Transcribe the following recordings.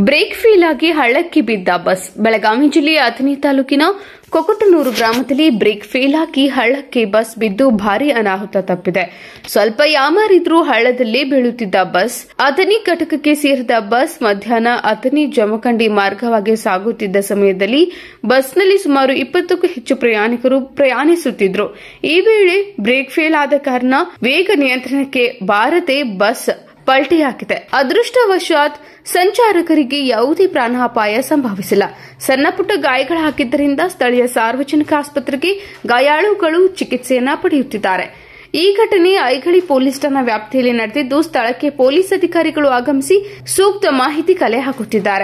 break fail ಆಗಿ ಹಳ್ಳಕ್ಕೆ ಬಿದ್ದ ಬಸ್ ಬೆಳಗಾವಿ ಜಿಲ್ಲೆಯ ಅಥಣಿ ತಾಲೂಕಿನ ಕೊಕಟನೂರು ಗ್ರಾಮದಲ್ಲಿ ಬ್ರೇಕ್ ಫೇಲ್ ಆಗಿ ಹಳ್ಳಕ್ಕೆ ಬಸ್ ಬಿದ್ದು ಭಾರಿ ಅನಾಹುತ ತಪ್ಪಿದೆ ಸ್ವಲ್ಪ ಯಾಮಾರಿದ್ರೂ ಹಳ್ಳದಲ್ಲೇ ಬೀಳುತ್ತಿದ್ದ ಬಸ್ ಅಥಣಿ ಘಟಕಕ್ಕೆ ಸೇರಿದ ಬಸ್ ಮಧ್ಯಾಹ್ನ ಅಥಣಿ ಜಮಖಂಡಿ ಮಾರ್ಗವಾಗಿ ಸಾಗುತ್ತಿದ್ದ ಸಮಯದಲ್ಲಿ ಬಸ್ನಲ್ಲಿ ಸುಮಾರು ಇಪ್ಪತ್ತಕ್ಕೂ ಹೆಚ್ಚು ಪ್ರಯಾಣಿಕರು ಪ್ರಯಾಣಿಸುತ್ತಿದ್ರು ಈ ವೇಳೆ ಬ್ರೇಕ್ ಫೇಲ್ ಆದ ಕಾರಣ ವೇಗ ನಿಯಂತ್ರಣಕ್ಕೆ ಬಾರದೆ ಬಸ್ ಪಲ್ಟಿ ಹಾಕಿದೆ ಅದೃಷ್ಟವಶಾತ್ ಸಂಚಾರಕರಿಗೆ ಯಾವುದೇ ಪ್ರಾಣಾಪಾಯ ಸಂಭವಿಸಿಲ್ಲ ಸಣ್ಣಪುಟ್ಟ ಗಾಯಗಳಾಗಿದ್ದರಿಂದ ಸ್ಥಳೀಯ ಸಾರ್ವಜನಿಕ ಆಸ್ಪತ್ರೆಗೆ ಗಾಯಾಳುಗಳು ಚಿಕಿತ್ಸೆಯನ್ನ ಪಡೆಯುತ್ತಿದ್ದಾರೆ ಈ ಘಟನೆ ಐಗಳಿ ಪೊಲೀಸ್ ಠಾಣಾ ವ್ಯಾಪ್ತಿಯಲ್ಲಿ ನಡೆದಿದ್ದು ಸ್ಥಳಕ್ಕೆ ಪೊಲೀಸ್ ಅಧಿಕಾರಿಗಳು ಆಗಮಿಸಿ ಸೂಕ್ತ ಮಾಹಿತಿ ಕಲೆ ಹಾಕುತ್ತಿದ್ದಾರೆ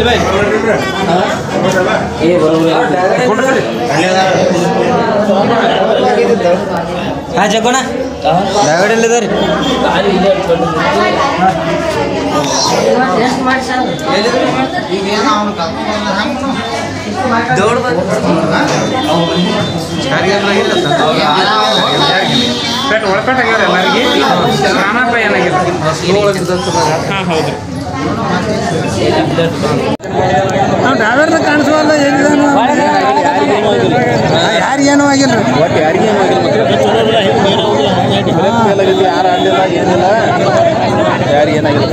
ಹಾ ಜಗ್ಗೋಣ ಬ್ಯಾಗಡೆಲ್ಲಿದ್ದಾರೆ ಪೆಟ್ ಒಳಪೆಟ್ ಆಗ್ಯಾರ ಎಲ್ಲರಿಗೆ ಪ್ರಾಣಾಪಾಯ ಏನಾಗಿದೆ ಹಾಂ ಹೌದು ನಾವು ಡ್ರೈವರ್ನ ಕಾಣಿಸುವಲ್ಲ ಏನಿದಾನು ಯಾರಿಗೇನೂ ಆಗಿಲ್ಲ ಒಟ್ಟು ಯಾರಿಗೇನು ಆಗಿಲ್ಲ ಯಾರು ಆಡಲಿಲ್ಲ ಏನಿಲ್ಲ ಯಾರಿಗೇನಾಗಿಲ್ಲ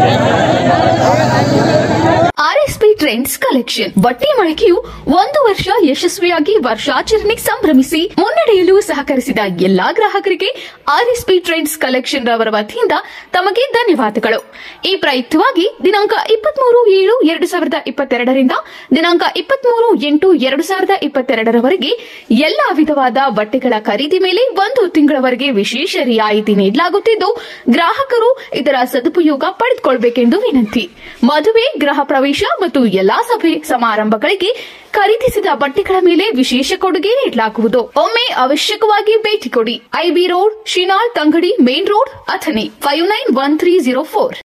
ಆರ್ಎಸ್ಪಿ ಟ್ರೆಂಡ್ಸ್ ಕಲೆಕ್ಷನ್ ಬಟ್ಟೆ ಮಳಿಗೆಯು ಒಂದು ವರ್ಷ ಯಶಸ್ವಿಯಾಗಿ ವರ್ಷಾಚರಣೆ ಸಂಭ್ರಮಿಸಿ ಮುನ್ನಡೆಯಲು ಸಹಕರಿಸಿದ ಎಲ್ಲಾ ಗ್ರಾಹಕರಿಗೆ ಆರ್ಎಸ್ಪಿ ಟ್ರೆಂಡ್ಸ್ ಕಲೆಕ್ಷನ್ ರವರ ವತಿಯಿಂದ ತಮಗೆ ಧನ್ಯವಾದಗಳು ಈ ಪ್ರಯುಕ್ತವಾಗಿ ದಿನಾಂಕ ಇಪ್ಪತ್ಮೂರು ಏಳು ಎರಡು ಸಾವಿರದ ಇಪ್ಪತ್ತೆರಡರಿಂದ ದಿನಾಂಕ ಇಪ್ಪತ್ಮೂರು ಎಂಟು ಎರಡು ಸಾವಿರದ ಇಪ್ಪತ್ತೆರಡರವರೆಗೆ ಎಲ್ಲಾ ವಿಧವಾದ ಬಟ್ಟೆಗಳ ಖರೀದಿ ಮೇಲೆ ಒಂದು ತಿಂಗಳವರೆಗೆ ವಿಶೇಷ ರಿಯಾಯಿತಿ ನೀಡಲಾಗುತ್ತಿದ್ದು ಗ್ರಾಹಕರು ಇದರ ಸದುಪಯೋಗ ಪಡೆದುಕೊಳ್ಳಬೇಕೆಂದು ವಿನಂತಿ ಮದುವೆ ಗೃಹ ಪ್ರವೇಶ ಮತ್ತು ಎಲ್ಲಾ ಸಭೆ ಸಮಾರಂಭಗಳಿಗೆ ಖರೀದಿಸಿದ ಬಟ್ಟೆಗಳ ಮೇಲೆ ವಿಶೇಷ ಕೊಡುಗೆ ನೀಡಲಾಗುವುದು ಒಮ್ಮೆ ಅವಶ್ಯಕವಾಗಿ ಭೇಟಿ ಕೊಡಿ IB road Shinal Tangadi main road Athani five nine one three zero four